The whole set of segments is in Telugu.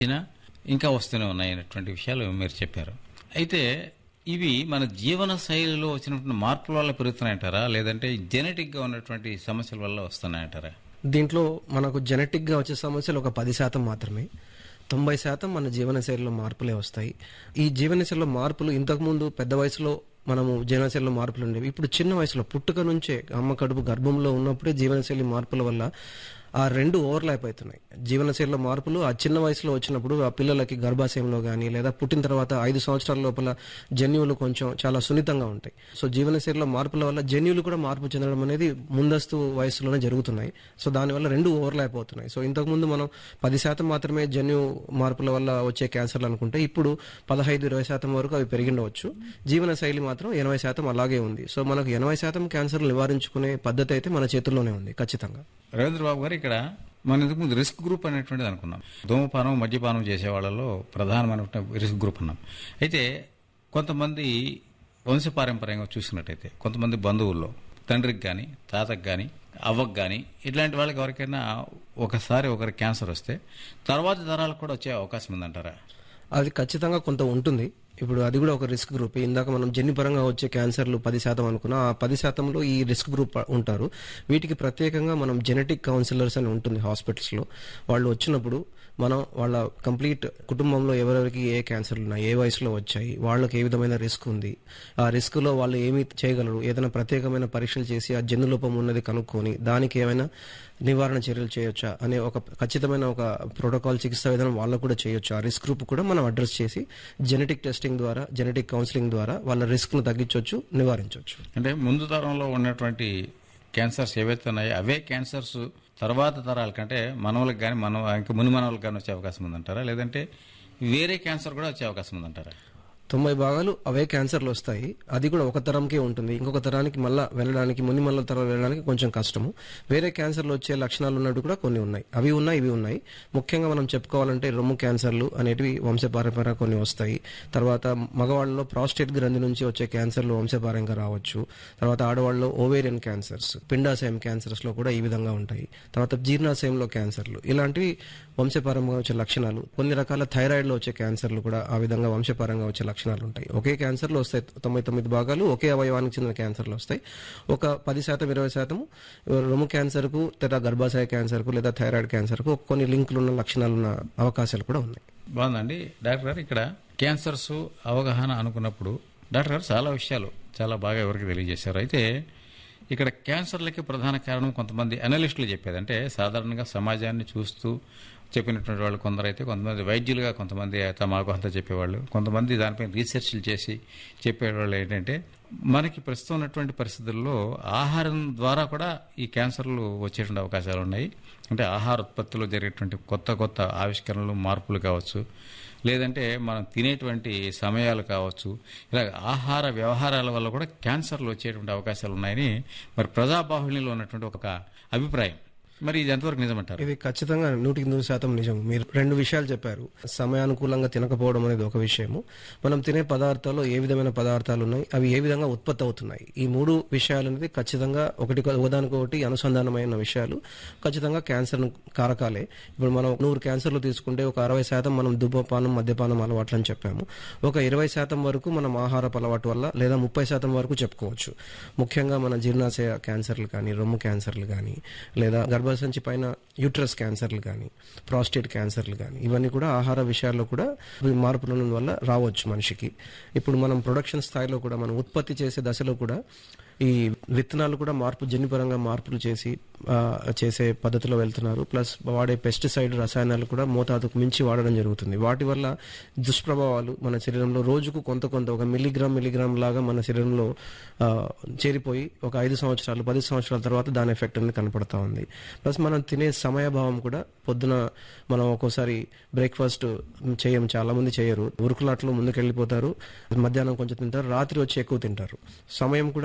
అయినా ఇంకా వస్తూనే ఉన్నాయి అనేటువంటి విషయాలు మీరు చెప్పారు అయితే ఇవి మన జీవన శైలిలో వచ్చినటువంటి మార్పుల వల్ల పెరుగుతున్నాయంటారా లేదంటే జెనెటిక్ గా ఉన్నటువంటి సమస్యల వల్ల వస్తున్నాయంటారా దీంట్లో మనకు జెనెటిక్ గా వచ్చే సమస్యలు ఒక పది శాతం మాత్రమే తొంభై శాతం మన జీవనశైలిలో మార్పులే వస్తాయి ఈ జీవనశైలిలో మార్పులు ఇంతకుముందు పెద్ద వయసులో మనము జీవనశైలిలో మార్పులు ఉండేవి ఇప్పుడు చిన్న వయసులో పుట్టుక నుంచే అమ్మ కడుపు గర్భంలో ఉన్నప్పుడే జీవనశైలి మార్పుల వల్ల ఆ రెండు ఓవర్లాప్ అవుతున్నాయి జీవనశైలిలో మార్పులు ఆ చిన్న వయసులో వచ్చినప్పుడు ఆ పిల్లలకి గర్భాశయంలో కానీ లేదా పుట్టిన తర్వాత ఐదు సంవత్సరాల లోపల జన్యువులు కొంచెం చాలా సున్నితంగా ఉంటాయి సో జీవనశైలిలో మార్పుల వల్ల జన్యువులు కూడా మార్పు చెందడం అనేది ముందస్తు వయసులోనే జరుగుతున్నాయి సో దానివల్ల రెండు ఓవర్లాప్ అవుతున్నాయి సో ఇంతకుముందు మనం పది శాతం మాత్రమే జన్యు మార్పుల వల్ల వచ్చే క్యాన్సర్లు అనుకుంటే ఇప్పుడు పదహైదు ఇరవై శాతం వరకు అవి పెరిగిండవచ్చు జీవన శైలి మాత్రం ఎనభై శాతం అలాగే ఉంది సో మనకు ఎనభై శాతం క్యాన్సర్లు నివారించుకునే పద్ధతి అయితే మన చేతుల్లోనే ఉంది ఖచ్చితంగా రవీంద్ర బాబు గారు ఇక్కడ మనం ఇంతకుముందు రిస్క్ గ్రూప్ అనేటువంటిది అనుకున్నాం ధూమపానం మద్యపానం చేసే వాళ్ళలో ప్రధానమైనటువంటి రిస్క్ గ్రూప్ అన్నాం అయితే కొంతమంది వంశపారంపర్యంగా చూసినట్టయితే కొంతమంది బంధువుల్లో తండ్రికి కానీ తాతకు కానీ అవ్వకు కానీ ఇట్లాంటి వాళ్ళకి ఎవరికైనా ఒకసారి ఒకరి క్యాన్సర్ వస్తే తర్వాత తరాలకు కూడా వచ్చే అవకాశం ఉందంటారా అది ఖచ్చితంగా కొంత ఉంటుంది ఇప్పుడు అది కూడా ఒక రిస్క్ గ్రూప్ ఇందాక మనం జన్యుపరంగా వచ్చే క్యాన్సర్లు పది శాతం అనుకున్నా ఆ పది శాతంలో ఈ రిస్క్ గ్రూప్ ఉంటారు వీటికి ప్రత్యేకంగా మనం జెనెటిక్ కౌన్సిలర్స్ అని ఉంటుంది హాస్పిటల్స్లో వాళ్ళు వచ్చినప్పుడు మనం వాళ్ళ కంప్లీట్ కుటుంబంలో ఎవరెవరికి ఏ క్యాన్సర్లు ఉన్నాయి ఏ వయసులో వచ్చాయి వాళ్ళకి ఏ విధమైన రిస్క్ ఉంది ఆ రిస్క్ లో వాళ్ళు ఏమి చేయగలరు ఏదైనా ప్రత్యేకమైన పరీక్షలు చేసి ఆ జన్యులోపం ఉన్నది కనుక్కొని దానికి ఏమైనా నివారణ చర్యలు చేయొచ్చా అనే ఒక ఖచ్చితమైన ఒక ప్రోటోకాల్ చికిత్సా విధానం వాళ్ళకు కూడా చేయొచ్చు ఆ రిస్క్ గ్రూప్ కూడా మనం అడ్రస్ చేసి జెనెటిక్ టెస్టింగ్ ద్వారా జెనెటిక్ కౌన్సిలింగ్ ద్వారా వాళ్ళ రిస్క్ ను తగ్గించవచ్చు నివారించవచ్చు అంటే ముందు తరంలో ఉన్నటువంటి క్యాన్సర్స్ ఏవైతే ఉన్నాయో అవే క్యాన్సర్స్ తర్వాత తరాల కంటే మనవలకు కానీ మన ఇంకా ముని మనవలకు కానీ వచ్చే అవకాశం ఉందంటారా లేదంటే వేరే క్యాన్సర్ కూడా వచ్చే అవకాశం ఉందంటారా తొంభై భాగాలు అవే క్యాన్సర్లు వస్తాయి అది కూడా ఒక తరంకే ఉంటుంది ఇంకొక తరానికి మళ్ళా వెళ్ళడానికి ముని మళ్ళీ తరం వెళ్ళడానికి కొంచెం కష్టము వేరే క్యాన్సర్లు వచ్చే లక్షణాలు ఉన్నట్టు కూడా కొన్ని ఉన్నాయి అవి ఉన్నాయి ఇవి ఉన్నాయి ముఖ్యంగా మనం చెప్పుకోవాలంటే రొమ్ము క్యాన్సర్లు అనేటివి వంశపారంపర్యంగా కొన్ని వస్తాయి తర్వాత మగవాళ్ళలో ప్రాస్టేట్ గ్రంథి నుంచి వచ్చే క్యాన్సర్లు వంశపారంగా రావచ్చు తర్వాత ఆడవాళ్ళలో ఓవేరియన్ క్యాన్సర్స్ పిండాశయం క్యాన్సర్స్ లో కూడా ఈ విధంగా ఉంటాయి తర్వాత జీర్ణాశయంలో క్యాన్సర్లు ఇలాంటివి వంశపారంగా వచ్చే లక్షణాలు కొన్ని రకాల థైరాయిడ్ లో వచ్చే క్యాన్సర్లు కూడా ఆ విధంగా వంశపారంగా వచ్చే లక్షణాలు ఉంటాయి ఒకే క్యాన్సర్లు వస్తాయి తొంభై తొమ్మిది భాగాలు ఒకే అవయవానికి చెందిన క్యాన్సర్లు వస్తాయి ఒక పది శాతం ఇరవై శాతం రొమ్ము క్యాన్సర్ కు లేదా గర్భాశయ క్యాన్సర్ కు లేదా థైరాయిడ్ క్యాన్సర్ కు కొన్ని లింకులు ఉన్న లక్షణాలు ఉన్న అవకాశాలు కూడా ఉన్నాయి బాగుందండి డాక్టర్ గారు ఇక్కడ క్యాన్సర్స్ అవగాహన అనుకున్నప్పుడు డాక్టర్ గారు చాలా విషయాలు చాలా బాగా ఎవరికి తెలియజేశారు అయితే ఇక్కడ క్యాన్సర్లకి ప్రధాన కారణం కొంతమంది అనలిస్టులు చెప్పేది అంటే సాధారణంగా సమాజాన్ని చూస్తూ చెప్పినటువంటి వాళ్ళు కొందరైతే కొంతమంది వైద్యులుగా కొంతమంది తమాకు అంతా చెప్పేవాళ్ళు కొంతమంది దానిపైన రీసెర్చ్లు చేసి చెప్పేవాళ్ళు ఏంటంటే మనకి ప్రస్తుతం ఉన్నటువంటి పరిస్థితుల్లో ఆహారం ద్వారా కూడా ఈ క్యాన్సర్లు వచ్చేటువంటి అవకాశాలు ఉన్నాయి అంటే ఆహార ఉత్పత్తిలో జరిగేటువంటి కొత్త కొత్త ఆవిష్కరణలు మార్పులు కావచ్చు లేదంటే మనం తినేటువంటి సమయాలు కావచ్చు ఇలా ఆహార వ్యవహారాల వల్ల కూడా క్యాన్సర్లు వచ్చేటువంటి అవకాశాలు ఉన్నాయని మరి ప్రజాబాహుళ్యంలో ఉన్నటువంటి ఒక అభిప్రాయం మరి ఇది ఎంతవరకు నిజమంటారు ఇది ఖచ్చితంగా నూటికి నూరు శాతం నిజం మీరు రెండు విషయాలు చెప్పారు సమయానుకూలంగా తినకపోవడం అనేది ఒక విషయము మనం తినే పదార్థాల్లో ఏ విధమైన పదార్థాలు ఉన్నాయి అవి ఏ విధంగా ఉత్పత్తి అవుతున్నాయి ఈ మూడు విషయాలు అనేది ఖచ్చితంగా ఒకటి ఒకదానికొకటి అనుసంధానమైన విషయాలు ఖచ్చితంగా క్యాన్సర్ కారకాలే ఇప్పుడు మనం నూరు క్యాన్సర్లు తీసుకుంటే ఒక అరవై శాతం మనం ధూమపానం మద్యపానం అలవాట్లు అని చెప్పాము ఒక ఇరవై శాతం వరకు మనం ఆహారపు అలవాటు వల్ల లేదా ముప్పై శాతం వరకు చెప్పుకోవచ్చు ముఖ్యంగా మన జీర్ణాశయ క్యాన్సర్లు కానీ రొమ్ము క్యాన్సర్లు కానీ లేదా గర్భసంచి పైన యూట్రస్ క్యాన్సర్లు కానీ ప్రాస్టేట్ క్యాన్సర్లు కానీ ఇవన్నీ కూడా ఆహార విషయాల్లో కూడా ఈ మార్పుల వల్ల రావచ్చు మనిషికి ఇప్పుడు మనం ప్రొడక్షన్ స్థాయిలో కూడా మనం ఉత్పత్తి చేసే దశలో కూడా ఈ విత్తనాలు కూడా మార్పు జన్యుపరంగా మార్పులు చేసి ఆ, చేసే పద్ధతిలో వెళ్తున్నారు ప్లస్ వాడే పెస్టిసైడ్ రసాయనాలు కూడా మోతాదుకు మించి వాడడం జరుగుతుంది వాటి వల్ల దుష్ప్రభావాలు మన శరీరంలో రోజుకు కొంత కొంత ఒక మిల్లీగ్రామ్ మిల్లీగ్రామ్ లాగా మన శరీరంలో ఆ, చేరిపోయి ఒక ఐదు సంవత్సరాలు పది సంవత్సరాల తర్వాత దాని ఎఫెక్ట్ అనేది కనపడతా ఉంది ప్లస్ మనం తినే సమయభావం కూడా పొద్దున మనం ఒక్కోసారి బ్రేక్ఫాస్ట్ చేయం చాలా మంది చేయరు ఉరుకులాట్లో ముందుకెళ్ళిపోతారు మధ్యాహ్నం కొంచెం తింటారు రాత్రి వచ్చి ఎక్కువ తింటారు సమయం కూడా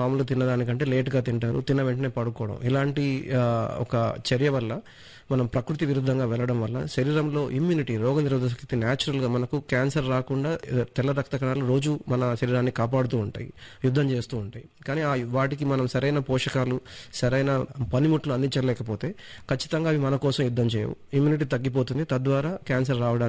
మామూలు తిన్నదానికంటే లేట్గా తింటారు తిన్న వెంటనే పడుకోవడం ఇలాంటి ఆ, ఒక చర్య వల్ల మనం ప్రకృతి విరుద్ధంగా వెళ్ళడం వల్ల శరీరంలో ఇమ్యూనిటీ రోగ నిరోధక శక్తి న్యాచురల్గా మనకు క్యాన్సర్ రాకుండా ఆ, తెల్ల రక్త కణాలు రోజు మన శరీరాన్ని కాపాడుతూ ఉంటాయి యుద్ధం చేస్తూ ఉంటాయి కానీ ఆ వాటికి మనం సరైన పోషకాలు సరైన పనిముట్లు అందించలేకపోతే ఖచ్చితంగా అవి మన కోసం యుద్ధం చేయవు ఇమ్యూనిటీ తగ్గిపోతుంది తద్వారా క్యాన్సర్ రావడానికి